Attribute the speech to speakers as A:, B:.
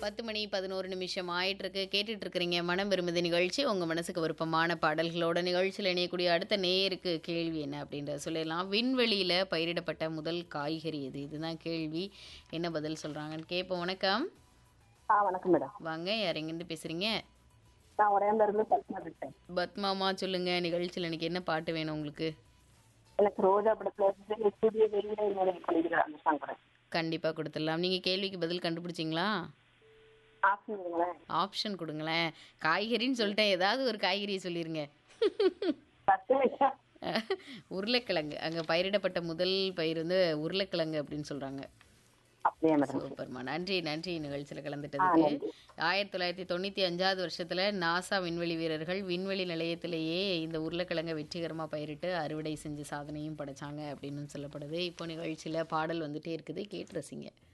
A: பத்து மணி பதினோரு நிமிஷம் ஆயிட்டு இருக்கு கேட்டுட்டு இருக்கிறீங்க மனம் விரும்புது நிகழ்ச்சி உங்க மனசுக்கு விருப்பமான பாடல்களோட நிகழ்ச்சியில் இணையக்கூடிய அடுத்த நேருக்கு கேள்வி என்ன அப்படின்றத சொல்லிடலாம் விண்வெளியில பயிரிடப்பட்ட முதல் காய்கறி எது இதுதான் கேள்வி என்ன பதில் சொல்றாங்கன்னு கேட்போம் வணக்கம்
B: ஆ வணக்கம் மேடம்
A: வாங்க யார் எங்கேருந்து பேசுறீங்க
B: நான் உடையாந்த இருந்து பத்மா பேசுறேன்
A: பத்மாமா சொல்லுங்க நிகழ்ச்சியில் எனக்கு என்ன பாட்டு வேணும் உங்களுக்கு
B: எனக்கு ரோஜா படத்துல இருந்து புதிய வெளியிட நிலை பண்ணிக்கிறேன் அந்த சாங் கூட
A: கண்டிப்பா கொடுத்துடலாம் நீங்க கேள்விக்கு பதில் கண்டுபிடிச்சிங்களா
B: ஆப்ஷன் கொடுங்களேன்
A: ஆப்ஷன் கொடுங்களேன் காய்கறின்னு சொல்லிட்டேன் ஏதாவது ஒரு காய்கறியை சொல்லிருங்க
B: பத்து நிமிஷம்
A: உருளைக்கிழங்கு அங்க பயிரிடப்பட்ட முதல் பயிர் வந்து உருளைக்கிழங்கு அப்படின்னு சொல்றாங்க
B: அப்படியா மேடம்
A: சூப்பர்மா நன்றி நன்றி நிகழ்ச்சியில் கலந்துட்டதுக்கு ஆயிரத்தி தொள்ளாயிரத்தி தொண்ணூற்றி அஞ்சாவது வருஷத்துல நாசா விண்வெளி வீரர்கள் விண்வெளி நிலையத்திலேயே இந்த உருளைக்கிழங்கை வெற்றிகரமா பயிரிட்டு அறுவடை செஞ்சு சாதனையும் படைச்சாங்க அப்படின்னு சொல்லப்படுது இப்போ நிகழ்ச்சியில பாடல் வந்துட்டே இருக்குது கேட்டு ரசிங்க